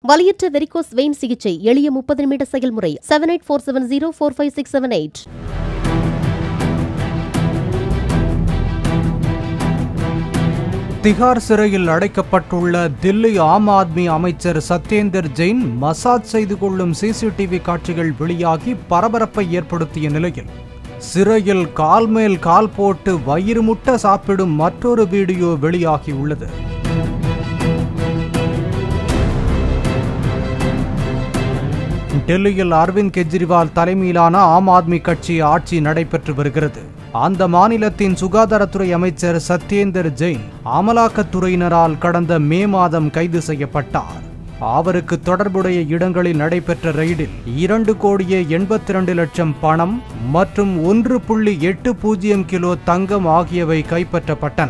வலியற்ற varicose vein சிகிச்சை எளிய முப்பது நிமிட செயல்முறை seven eight four seven zero four five six seven eight Tihar சிறையில் அடைக்கப்பட்டுள்ள தில்லி ஆம் ஆத்மி அமைச்சர் சத்யேந்தர் ஜெயின் மசாஜ் செய்து கொள்ளும் சிசிடிவி காட்சிகள் வெளியாகி பரபரப்பை ஏற்படுத்திய நிலையில் சிறையில் கால் மேல் கால் போட்டு வயிறு முட்ட சாப்பிடும் மற்றொரு வீடியோ வெளியாகியுள்ளது டெல்லியில் அரவிந்த் கெஜ்ரிவால் தலைமையிலான ஆம் ஆத்மி கட்சி ஆட்சி நடைபெற்று வருகிறது அந்த மாநிலத்தின் சுகாதாரத்துறை அமைச்சர் சத்யேந்தர் ஜெயின் அமலாக்கத்துறையினரால் கடந்த மே மாதம் கைது செய்யப்பட்டார் அவருக்கு தொடர்புடைய இடங்களில் நடைபெற்ற ரெய்டில் இரண்டு கோடியே எண்பத்தி இரண்டு லட்சம் பணம் மற்றும் ஒன்று புள்ளி எட்டு பூஜ்ஜியம் கிலோ தங்கம் ஆகியவை கைப்பற்றப்பட்டன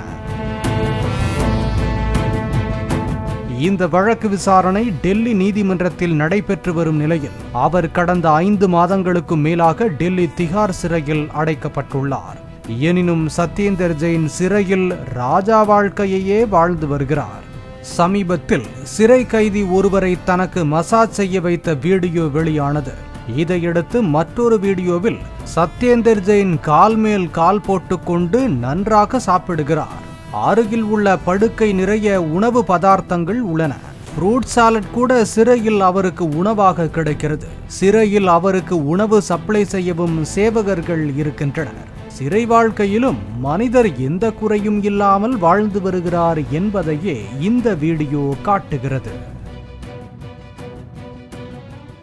இந்த வழக்கு விசாரணை டெல்லி நீதிமன்றத்தில் நடைபெற்று வரும் நிலையில் அவர் கடந்த ஐந்து மாதங்களுக்கும் மேலாக டெல்லி திகார் சிறையில் அடைக்கப்பட்டுள்ளார் எனினும் சத்யேந்தர் ஜெயின் சிறையில் ராஜா வாழ்க்கையையே வாழ்ந்து வருகிறார் சமீபத்தில் சிறை கைதி ஒருவரை தனக்கு மசாஜ் செய்ய வைத்த வீடியோ வெளியானது இதையடுத்து மற்றொரு வீடியோவில் சத்யேந்தர் ஜெயின் கால் மேல் கால் போட்டுக்கொண்டு நன்றாக சாப்பிடுகிறார் அருகில் உள்ள படுக்கை நிறைய உணவு பதார்த்தங்கள் உள்ளன ஃப்ரூட் சாலட் கூட சிறையில் அவருக்கு உணவாக கிடைக்கிறது சிறையில் அவருக்கு உணவு சப்ளை செய்யவும் சேவகர்கள் இருக்கின்றனர் சிறை வாழ்க்கையிலும் மனிதர் எந்த குறையும் இல்லாமல் வாழ்ந்து வருகிறார் என்பதையே இந்த வீடியோ காட்டுகிறது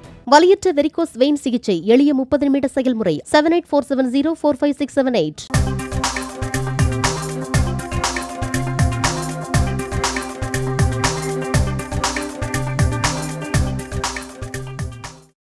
வலியற்ற வெரிகோஸ் வெயின் சிகிச்சை எளிய முப்பது நிமிட செயல்முறை seven eight four seven zero four five six seven eight